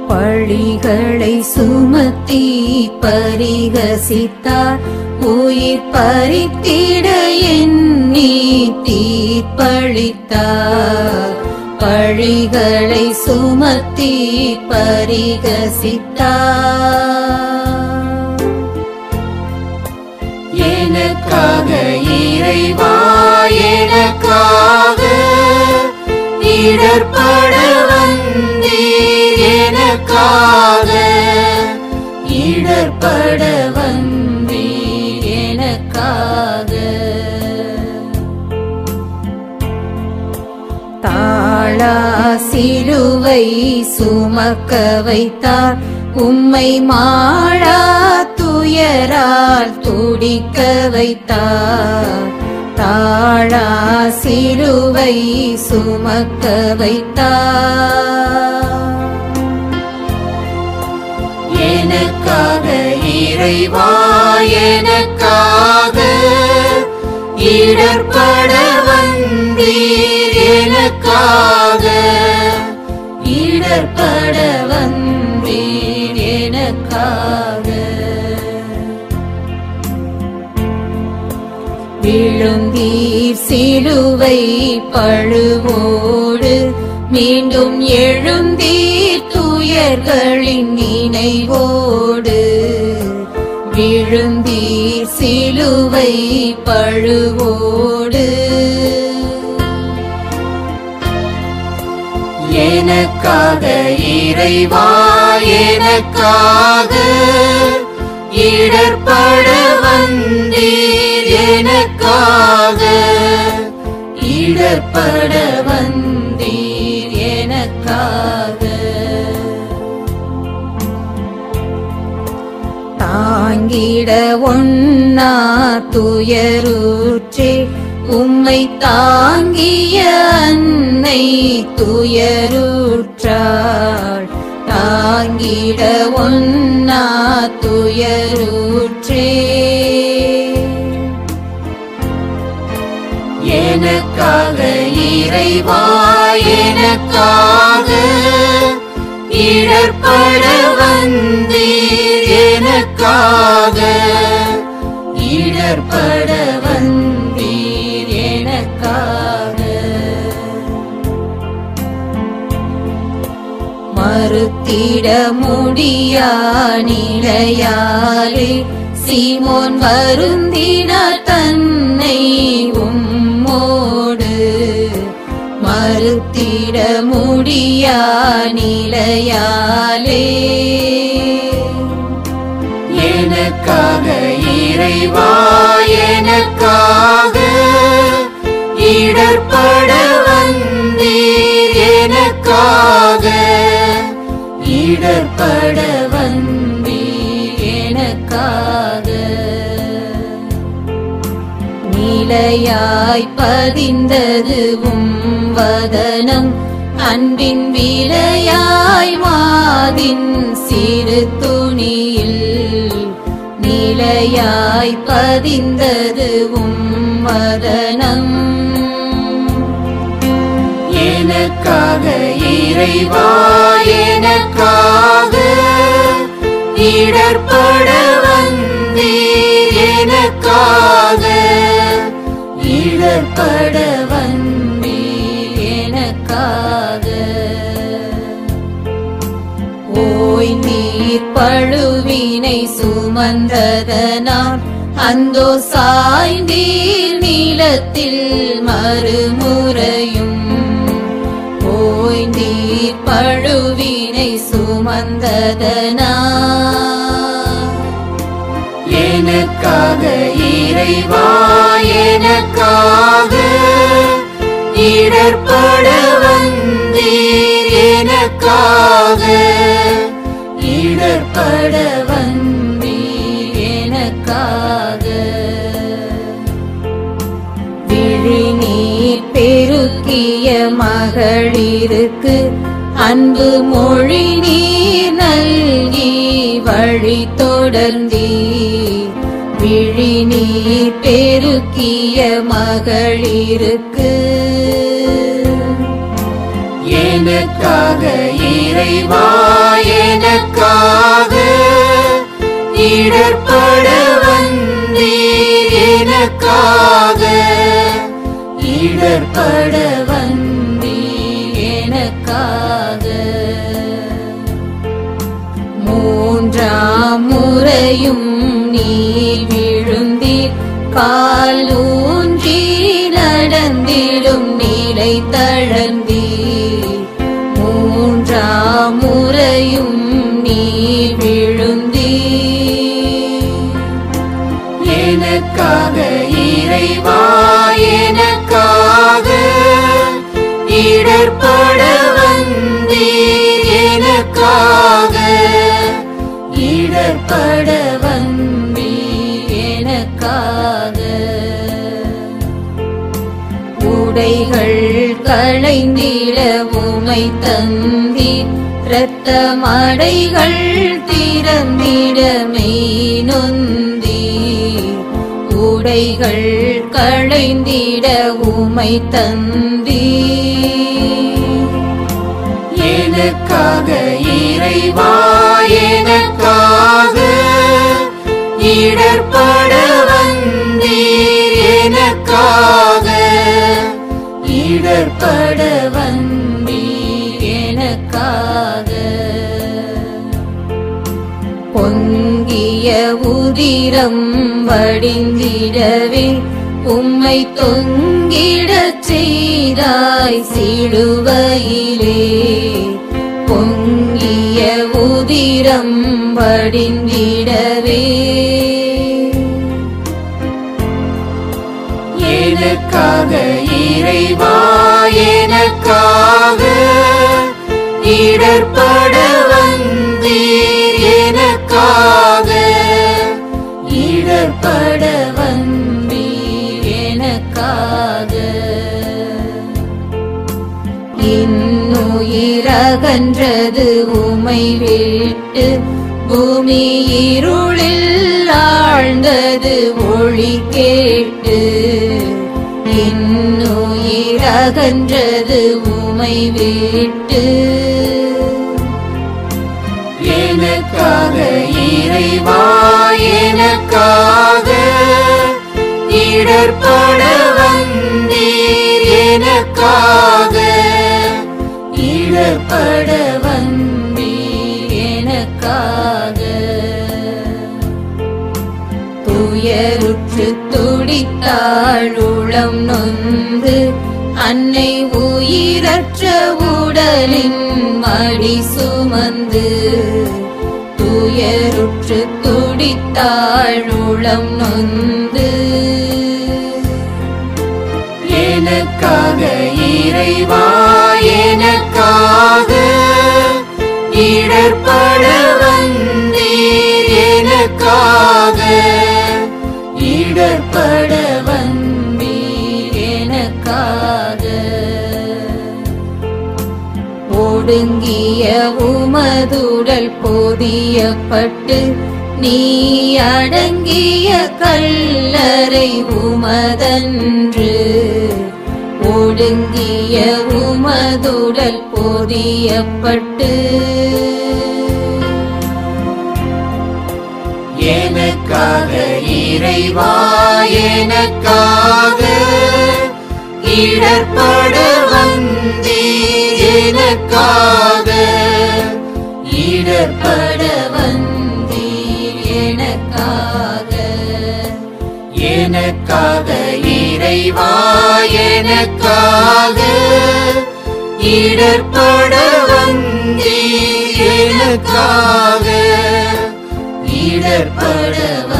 பழிகளை சுமத்தி பரிகசித்தார் உயிர் பறித்திட எண்ணி தீர்ப்பளித்தார் பழிகளை சுமத்தி பரிகசித்தார் எனக்காக இறைவா எனக்காக இடர்பட வந்தீர் எனக்காக இடர்பட வந்தீர் எனக்காக தாழா சிலுவை சுமக்க வைத்தார் உம்மை மாழா துயரால் துடிக்க வைத்தார் தாழா சிலுவை சுமக்க வைத்தார் எனக்காக இறைவா எனக்காக இடர்பட வந்தீர் எனக்காக இடர்பட வந்தீர் எனக்காக விழுந்தீர் சிலுவை பழுவோடு மீண்டும் எழுந்தீர் துயர்களின் நினைவோடு விழுந்தீர் சிலுவை பழுவோடு எனக்காக இறைவா எனக்காக இடர்பட வந்தீர் எனக்காக இடர்பட வந்தீர் எனக்காக தாங்கிட ஒன்னா துயருற்றே உம்மை தாங்கிய அன்னை துயருற்றாள் தாங்கிட ஒன்னா துயருற்றே எனக்காக இறைவா எனக்காக இடர்பட வந்தீர் எனக்காக இடர்பட வந்தீர் எனக்காக மறுத்திட முடியா நிலையாலே சீமோன் வருந்தினார் தன்னை உம்மோடு மறுத்திட முடியா நிலையாலே எனக்காக இறைவா எனக்காக இடர்பட வந்தீர் எனக்காக இடர்பட வந்தீர் எனக்காக நிலையாய் பதிந்ததுவும் வதனம் அன்பின் விலையாய் மாதின் சிறு துணியில் நிலையாய் பதிந்ததுவும் வதனம் எனக்காக இறைவா எனக்காக இடர்பட வந்தீர் எனக்காக இடர்பட வந்தீர் எனக்காக ஓய் நீர் பழுவினை சுமந்ததனால் அந்தோ சாய்ந்தீர் நீளத்தில் மறுமுறையும் ஓய் நீர் பழுவினை சுமந்ததனால் எனக்காக இறைவா எனக்காக இடர்பட வந்தீர் எனக்காக இடர்பட வந்தீர் எனக்காக விழிநீர் பெருக்கிய மகளிருக்கு அன்பு மொழி நீர் நல்கி வழி தொடர்ந்தீர் விழிநீர் பெருக்கிய மகளிருக்கு எனக்காக இறைவா எனக்காக இடர்பட வந்தீர் எனக்காக இடர்பட வந்தீர் எனக்காக மூன்றாம் முறையும் நீ விழுந்தீர் கால் ஊன்றி நடந்திடும் நிலை தழந்தீர் மூன்றாம் முறையும் நீ விழுந்தீர் எனக்காக இறைவா எனக்காக இடர்பட வந்தீர் எனக்காக இடர்பட வந்தீர் எனக்காக உடைகள் களைந்திட உமை தந்தீர் இரத்த மடைகள் திறந்திட மெய் நொந்தீர் உடைகள் களைந்திட உமை தந்தீர் எனக்காக இறைவா எனக்காக இடர்பட வந்தீர் எனக்காக இடர்பட வந்தீர் எனக்காக பொங்கிய உதிரம் வடிந்திடவே உம்மை தொங்கிடச் செய்தாய் சிலுவையிலே பொங்கிய உதிரம் வடிந்திடவே எனக்காக இறைவா எனக்காக இடர்பட வந்தீர் எனக்காக இடர்பட வந்தீர் எனக்காக இன்னுயிரகன்றது உமை விட்டு பூமி இருளில் ஆழ்ந்தது ஒளி கேட்டு இன்னுயிரகன்றது உமை விட்டு எனக்காக இறைவா எனக்காக இடர்பட வந்தீர் எனக்காக இடர்பட வந்தீர் எனக்காக துயருற்று துடித்தாள் உளம் நொந்து அன்னை உயிரற்ற உடலின் மடி சுமந்து துயருற்று துடித்தாள் உளம் நொந்து எனக்காக இறைவா எனக்காக இடர்பட வந்தீர் எனக்காக இடர்பட வந்தீர் எனக்காக ஒடுங்கிய உமதுடல் பொதியப்பட்டு நீ அடங்கிய கல்லறை உமதன்று ஒடுங்கிய உமதுடல் பொதியப்பட்டு எனக்காக இறைவா எனக்காக இடர்பட வந்தீர் எனக்காக இடர்பட வந்தீர் எனக்காக எனக்காக இறைவா எனக்காக இடர்பட வந்தீர் எனக்காக இடர்பட